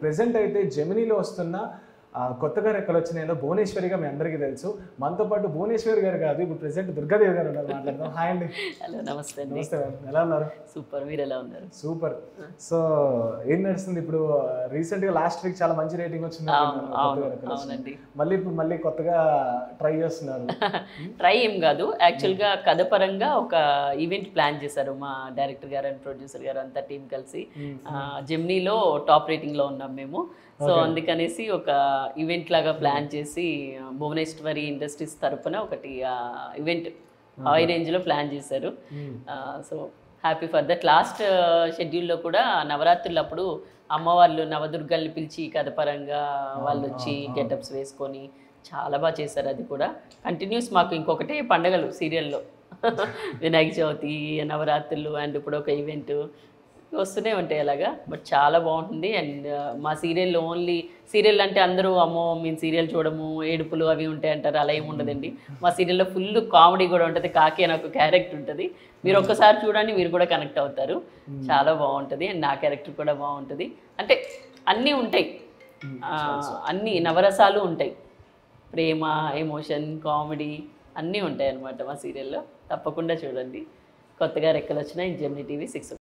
Present అయితే జెమినీలో వస్తున్న ఆ, కొత్తగా రెక్కలు వచ్చినాయో భువనేశ్వరిగా మీ అందరికీ తెలుసు మనతో పాటు భువనేశ్వరి గారు కాదు ఇప్పుడు ప్రెసెంట్ దుర్గాదేవి గారు ఉన్నారు మాట్లాడదాం హాయ్ అండి హలో నమస్తే అండి నమస్తే మేడం ఎలా ఉన్నారు సూపర్ మీరు ఎలా ఉన్నారు సూపర్ సో ఏం నడుస్తుంది ఇప్పుడు రీసెంట్ గా లాస్ట్ వీక్ చాలా మంచి రేటింగ్ వచ్చింది అవును కొత్తగా అవును రెక్కలు వచ్చినాయి. అవునండి మళ్ళీ ఇప్పుడు మళ్ళీ కొత్తగా ట్రై చేస్తున్నారు ట్రై ఏం కాదు యాక్చువల్గా కథ పరంగా ఒక ఈవెంట్ ప్లాన్ చేశారు మా డైరెక్టర్ గారు అండ్ ప్రొడ్యూసర్ గారు అంతా టీం కలిసి జెమ్నీలో టాప్ రేటింగ్లో ఉన్నాం మేము సో అందుకనేసి ఒక ఈవెంట్ లాగా ప్లాన్ చేసి భువనేశ్వరి ఇండస్ట్రీస్ తరపున ఒకటి ఈవెంట్ హై రేంజ్లో ప్లాన్ చేశారు so happy for that last షెడ్యూల్లో కూడా నవరాత్రులు అప్పుడు అమ్మవాళ్ళు నవదుర్గల్ని పిలిచి కథ పరంగా వాళ్ళు వచ్చి గెటప్స్ వేసుకొని చాలా బాగా చేశారు అది కూడా కంటిన్యూస్ మాకు ఇంకొకటే పండగలు సీరియల్లో వినాయక చవితి నవరాత్రులు అండ్ ఇప్పుడు ఒక ఈవెంట్ వస్తూనే ఉంటాయి అలాగా బట్ చాలా బాగుంటుంది అండ్ మా సీరియల్లో ఓన్లీ సీరియల్ అంటే అందరూ అమ్మో మేము సీరియల్ చూడము ఏడుపులు అవి ఉంటాయి అంటారు అలా ఏమి ఉండదండి మా సీరియల్లో ఫుల్ కామెడీ కూడా ఉంటుంది కాకి అని ఒక క్యారెక్టర్ ఉంటుంది మీరు ఒక్కసారి చూడండి మీరు కూడా కనెక్ట్ అవుతారు చాలా బాగుంటుంది అండ్ నా క్యారెక్టర్ కూడా బాగుంటుంది అంటే అన్నీ ఉంటాయి ఆ, అన్ని నవరసాలు ఉంటాయి ప్రేమ ఎమోషన్ కామెడీ అన్నీ ఉంటాయి అన్నమాట మా సీరియల్లో తప్పకుండా చూడండి కొత్తగా రెక్కలు వచ్చిన జెమ్నీ టీవీ సిక్స్